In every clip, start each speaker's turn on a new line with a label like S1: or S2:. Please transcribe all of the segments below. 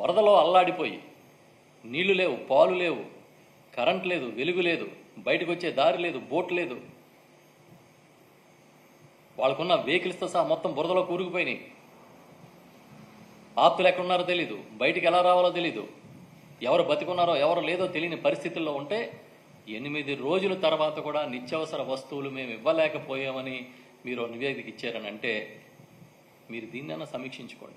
S1: వరదలో అల్లాడిపోయి నీళ్లు లేవు పాలు లేవు కరెంట్ లేదు వెలుగు లేదు బయటకు వచ్చే దారి లేదు బోట్ లేదు వాళ్ళకున్న వెహికల్స్తో సహా మొత్తం బురదలో కూరుకుపోయినాయి ఆప్తులు ఎక్కడున్నారో తెలీదు బయటికి ఎలా రావాలో తెలీదు ఎవరు బతికున్నారో ఎవరు లేదో తెలియని పరిస్థితుల్లో ఉంటే ఎనిమిది రోజుల తర్వాత కూడా నిత్యావసర వస్తువులు మేము ఇవ్వలేకపోయామని మీరు నివేదిక ఇచ్చారని అంటే మీరు దీన్నైనా సమీక్షించుకోండి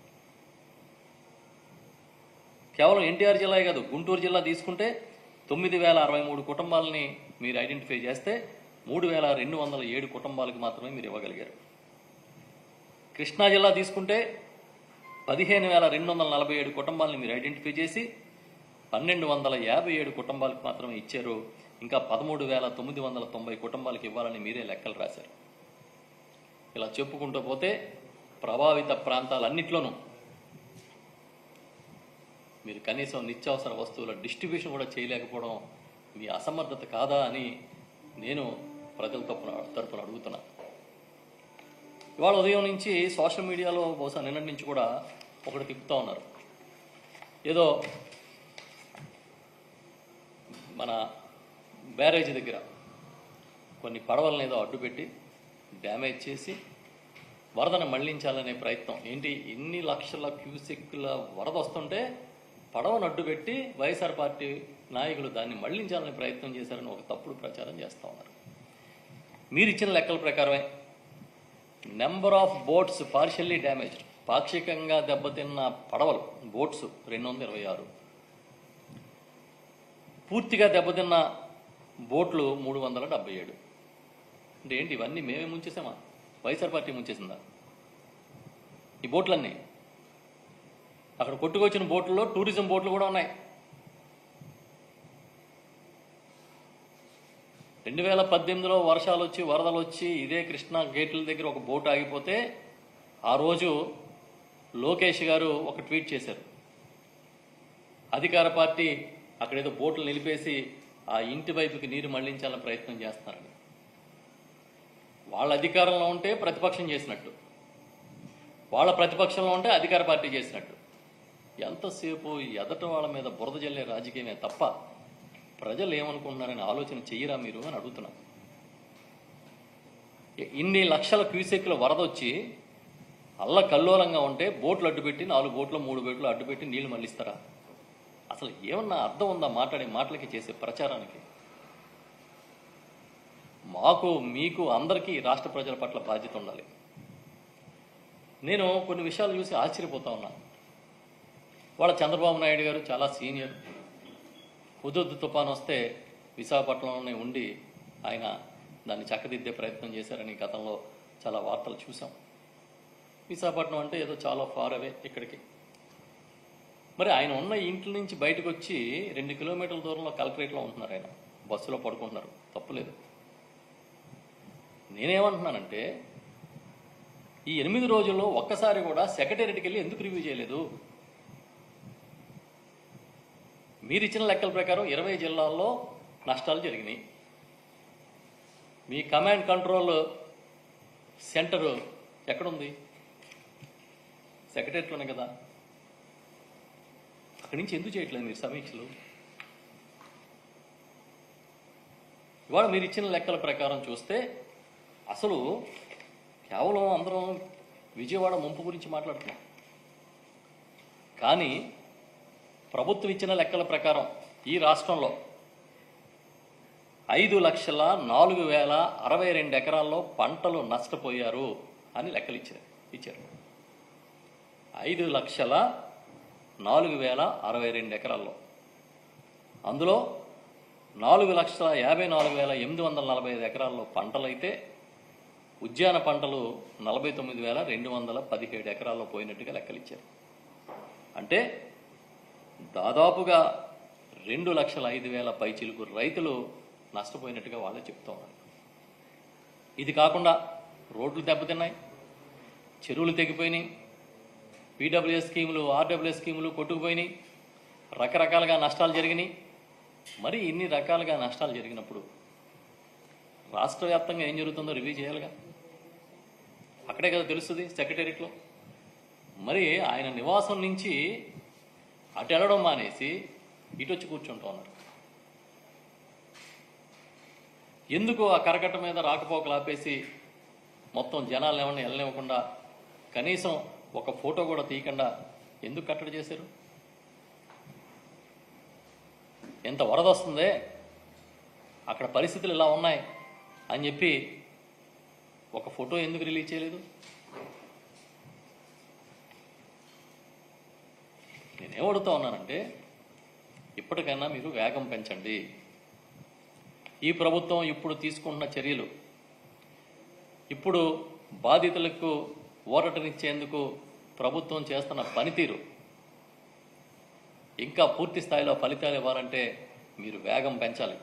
S1: కేవలం ఎన్టీఆర్ జిల్లా కాదు గుంటూరు జిల్లా తీసుకుంటే తొమ్మిది వేల అరవై మూడు కుటుంబాలని మీరు ఐడెంటిఫై చేస్తే మూడు వేల రెండు వందల ఏడు కుటుంబాలకు మాత్రమే మీరు ఇవ్వగలిగారు కృష్ణా జిల్లా తీసుకుంటే పదిహేను వేల రెండు వందల నలభై ఏడు కుటుంబాలని మీరు ఐడెంటిఫై చేసి పన్నెండు వందల యాభై ఏడు కుటుంబాలకు మాత్రమే ఇచ్చారు ఇంకా పదమూడు వేల తొమ్మిది వందల తొంభై కుటుంబాలకు ఇవ్వాలని మీరే లెక్కలు రాశారు ఇలా చెప్పుకుంటూ పోతే ప్రభావిత ప్రాంతాలన్నిట్లోనూ మీరు కనీసం నిత్యావసర వస్తువుల డిస్ట్రిబ్యూషన్ కూడా చేయలేకపోవడం మీ అసమర్థత కాదా అని నేను ప్రజల తరపున తరపున అడుగుతున్నా ఇవాళ ఉదయం నుంచి సోషల్ మీడియాలో బహుశా నిన్నటి నుంచి కూడా ఒకటి తిప్పుతూ ఉన్నారు ఏదో మన బ్యారేజ్ దగ్గర కొన్ని పడవలను ఏదో అడ్డుపెట్టి డ్యామేజ్ చేసి వరదను మళ్లించాలనే ప్రయత్నం ఏంటి ఇన్ని లక్షల క్యూసెక్ల వరద వస్తుంటే పడవను అడ్డుపెట్టి వైఎస్ఆర్ పార్టీ నాయకులు దాన్ని మళ్లించాలనే ప్రయత్నం చేశారని ఒక తప్పుడు ప్రచారం చేస్తూ ఉన్నారు మీరు ఇచ్చిన లెక్కల ప్రకారమే number of boats partially damaged పాక్షికంగా దెబ్బతిన్న పడవలు బోట్స్ రెండు వందల ఇరవై ఆరు పూర్తిగా దెబ్బతిన్న బోట్లు మూడు వందల డెబ్బై ఏడు అంటే ఏంటి ఇవన్నీ మేమే ముంచేసామా వైఎస్ఆర్ పార్టీ ముంచేసిందా ఈ బోట్లన్నీ అక్కడ కొట్టుకొచ్చిన బోట్లలో టూరిజం బోట్లు కూడా ఉన్నాయి రెండు వేల పద్దెనిమిదిలో వర్షాలు వచ్చి వరదలు వచ్చి ఇదే కృష్ణా గేట్ల దగ్గర ఒక బోట్ ఆగిపోతే ఆ రోజు లోకేష్ గారు ఒక ట్వీట్ చేశారు అధికార పార్టీ అక్కడేదో బోట్లు నిలిపేసి ఆ ఇంటి వైపుకి నీరు మళ్లించాలని ప్రయత్నం చేస్తున్నారని వాళ్ళ అధికారంలో ఉంటే ప్రతిపక్షం చేసినట్టు వాళ్ళ ప్రతిపక్షంలో ఉంటే అధికార పార్టీ చేసినట్టు ఎంతసేపు ఎదట వాళ్ళ మీద బురద జల్లే రాజకీయమే తప్ప ప్రజలు ఏమనుకుంటున్నారని ఆలోచన చెయ్యరా మీరు అని అడుగుతున్నా ఇ- ఇన్ని లక్షల క్యూసెక్ల వరద వచ్చి అల్ల కల్లోలంగా ఉంటే బోట్లు అడ్డుపెట్టి నాలుగు బోట్లు మూడు బోట్లు అడ్డుపెట్టి నీళ్లు మళ్ళిస్తారా అసలు ఏమన్నా అర్థం ఉందా మాట్లాడే మాటలకి చేసే ప్రచారానికి మాకు మీకు అందరికీ రాష్ట్ర ప్రజల పట్ల బాధ్యత ఉండాలి నేను కొన్ని విషయాలు చూసి ఆశ్చర్యపోతా ఉన్నా వాళ్ళ చంద్రబాబు నాయుడు గారు చాలా సీనియర్ హుదూద్ తుఫాన్ వస్తే విశాఖపట్నంలోనే ఉండి ఆయన దాన్ని చక్కదిద్దే ప్రయత్నం చేశారని గతంలో చాలా వార్తలు చూసాం విశాఖపట్నం అంటే ఏదో చాలా ఫార్ అవే ఇక్కడికి మరి ఆయన ఉన్న ఇంటి నుంచి బయటకు వచ్చి రెండు కిలోమీటర్ల దూరంలో కలెక్టరేట్లో ఉంటున్నారు ఆయన బస్సులో పడుకుంటున్నారు తప్పులేదు నేనేమంటున్నానంటే ఈ ఎనిమిది రోజుల్లో ఒక్కసారి కూడా సెక్రటేరియట్కి వెళ్ళి ఎందుకు రివ్యూ చేయలేదు మీరు ఇచ్చిన లెక్కల ప్రకారం ఇరవై జిల్లాల్లో నష్టాలు జరిగినాయి మీ కమాండ్ కంట్రోల్ సెంటర్ ఎక్కడుంది సెక్రటరియట్లోనే కదా అక్కడి నుంచి ఎందుకు చేయట్లేదు మీరు సమీక్షలు ఇవాళ మీరు ఇచ్చిన లెక్కల ప్రకారం చూస్తే అసలు కేవలం అందరం విజయవాడ ముంపు గురించి మాట్లాడుతున్నాం కానీ ప్రభుత్వం ఇచ్చిన లెక్కల ప్రకారం ఈ రాష్ట్రంలో ఐదు లక్షల నాలుగు వేల అరవై రెండు ఎకరాల్లో పంటలు నష్టపోయారు అని లెక్కలు ఇచ్చారు ఇచ్చారు ఐదు లక్షల నాలుగు వేల అరవై రెండు ఎకరాల్లో అందులో నాలుగు లక్షల యాభై నాలుగు వేల ఎనిమిది వందల నలభై ఐదు ఎకరాల్లో పంటలైతే ఉద్యాన పంటలు నలభై తొమ్మిది వేల రెండు వందల పదిహేడు ఎకరాల్లో పోయినట్టుగా లెక్కలు ఇచ్చారు అంటే దాదాపుగా రెండు లక్షల ఐదు వేల పైచిలుకు రైతులు నష్టపోయినట్టుగా వాళ్ళే చెప్తా ఉన్నారు ఇది కాకుండా రోడ్లు దెబ్బతిన్నాయి చెరువులు తెగిపోయినాయి పీడబ్ల్యూఎస్ స్కీములు ఆర్డబ్ల్యూఎస్ స్కీములు కొట్టుకుపోయినాయి రకరకాలుగా నష్టాలు జరిగినాయి మరి ఇన్ని రకాలుగా నష్టాలు జరిగినప్పుడు రాష్ట్ర వ్యాప్తంగా ఏం జరుగుతుందో రివ్యూ చేయాలిగా అక్కడే కదా తెలుస్తుంది సెక్రటేరియట్లో మరి ఆయన నివాసం నుంచి అటు వెళ్ళడం మానేసి ఇటు వచ్చి కూర్చుంటూ ఉన్నారు ఎందుకు ఆ కరకట్ట మీద రాకపోకలు ఆపేసి మొత్తం జనాలు ఏమన్నా వెళ్ళనివ్వకుండా కనీసం ఒక ఫోటో కూడా తీయకుండా ఎందుకు కట్టడి చేశారు ఎంత వరద వస్తుందే అక్కడ పరిస్థితులు ఇలా ఉన్నాయి అని చెప్పి ఒక ఫోటో ఎందుకు రిలీజ్ చేయలేదు నేనేం అడుగుతా ఉన్నానంటే ఇప్పటికైనా మీరు వేగం పెంచండి ఈ ప్రభుత్వం ఇప్పుడు తీసుకుంటున్న చర్యలు ఇప్పుడు బాధితులకు ఊరటనిచ్చేందుకు ప్రభుత్వం చేస్తున్న పనితీరు ఇంకా పూర్తి స్థాయిలో ఫలితాలు ఇవ్వాలంటే మీరు వేగం పెంచాలి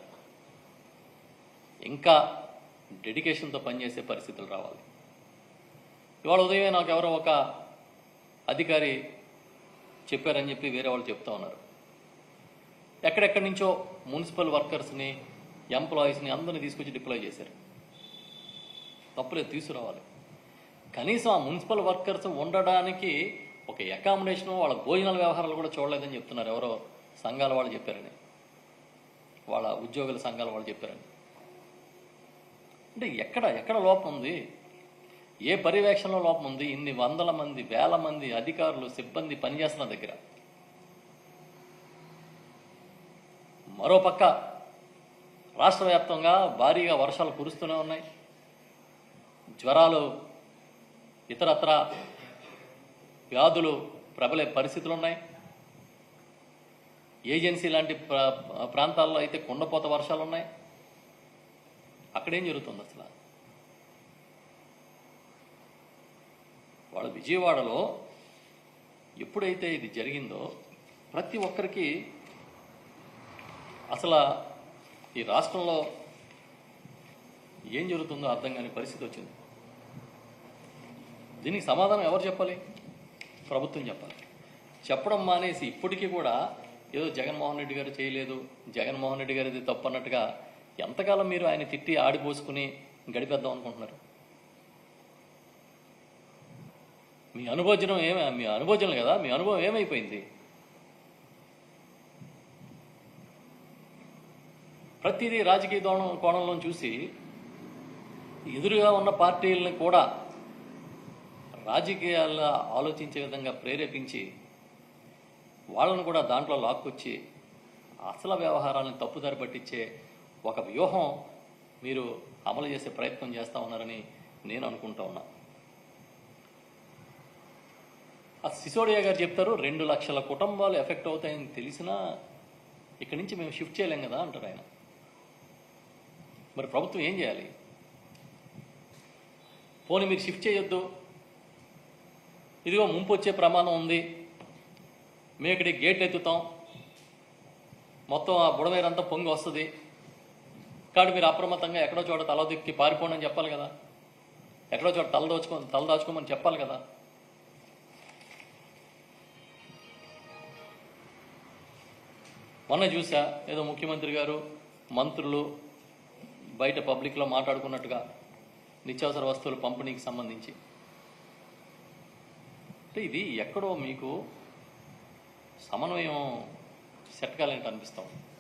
S1: ఇంకా డెడికేషన్తో పనిచేసే పరిస్థితులు రావాలి ఇవాళ ఉదయమే నాకు ఎవరో ఒక అధికారి చెప్పారని చెప్పి వేరే వాళ్ళు చెప్తా ఉన్నారు ఎక్కడెక్కడి నుంచో మున్సిపల్ వర్కర్స్ని ఎంప్లాయీస్ని అందరినీ తీసుకొచ్చి డిప్లాయ్ చేశారు తప్పులేదు తీసుకురావాలి కనీసం ఆ మున్సిపల్ వర్కర్స్ ఉండడానికి ఒక అకామిడేషన్ వాళ్ళ భోజనాల వ్యవహారాలు కూడా చూడలేదని చెప్తున్నారు ఎవరో సంఘాల వాళ్ళు చెప్పారని వాళ్ళ ఉద్యోగుల సంఘాల వాళ్ళు చెప్పారని అంటే ఎక్కడ ఎక్కడ లోపం ఉంది ఏ పర్యవేక్షణలో లోపం ఉంది ఇన్ని వందల మంది వేల మంది అధికారులు సిబ్బంది పనిచేస్తున్న దగ్గర మరోపక్క రాష్ట్ర వ్యాప్తంగా భారీగా వర్షాలు కురుస్తూనే ఉన్నాయి జ్వరాలు ఇతరత్ర వ్యాధులు ప్రబలే పరిస్థితులు ఉన్నాయి ఏజెన్సీ లాంటి ప్ర- ప్రాంతాల్లో అయితే కుండపోత వర్షాలు ఉన్నాయి అక్కడేం జరుగుతుంది అసలు వాళ్ళ విజయవాడలో ఎప్పుడైతే ఇది జరిగిందో ప్రతి ఒక్కరికి అసలు ఈ రాష్ట్రంలో ఏం జరుగుతుందో అర్థం కాని పరిస్థితి వచ్చింది దీనికి సమాధానం ఎవరు చెప్పాలి ప్రభుత్వం చెప్పాలి చెప్పడం మానేసి ఇప్పటికీ కూడా ఏదో జగన్మోహన్ రెడ్డి గారు చేయలేదు జగన్మోహన్ రెడ్డి గారిది తప్పు అన్నట్టుగా ఎంతకాలం మీరు ఆయన తిట్టి ఆడిపోసుకుని గడిపేద్దాం అనుకుంటున్నారు మీ అనుభోజనం ఏమే మీ అనుభోజనం కదా మీ అనుభవం ఏమైపోయింది ప్రతిదీ రాజకీయ కోణం కోణంలో చూసి ఎదురుగా ఉన్న పార్టీలను కూడా రాజకీయాల్లో ఆలోచించే విధంగా ప్రేరేపించి వాళ్ళను కూడా దాంట్లో లాక్కొచ్చి అసలు వ్యవహారాలను తప్పుదారి పట్టించే ఒక వ్యూహం మీరు అమలు చేసే ప్రయత్నం చేస్తా ఉన్నారని నేను అనుకుంటా ఉన్నా ఆ సిసోడియా గారు చెప్తారు రెండు లక్షల కుటుంబాలు ఎఫెక్ట్ అవుతాయని తెలిసినా ఇక్కడి నుంచి మేము షిఫ్ట్ చేయలేం కదా అంటారు ఆయన మరి ప్రభుత్వం ఏం చేయాలి పోనీ మీరు షిఫ్ట్ చేయొద్దు ఇదిగో ముంపు వచ్చే ప్రమాదం ఉంది మేము ఇక్కడికి గేట్లు ఎత్తుతాం మొత్తం ఆ బుడమేరంతా పొంగి వస్తుంది కాబట్టి మీరు అప్రమత్తంగా ఎక్కడో చోట తల దిక్కి పారిపోండి అని చెప్పాలి కదా ఎక్కడో చోట తల దోచుకో తల దాచుకోమని చెప్పాలి కదా మొన్న చూసా ఏదో ముఖ్యమంత్రి గారు మంత్రులు బయట పబ్లిక్లో మాట్లాడుకున్నట్టుగా నిత్యావసర వస్తువుల పంపిణీకి సంబంధించి అంటే ఇది ఎక్కడో మీకు సమన్వయం సెట్ కాలేంటి అనిపిస్తాం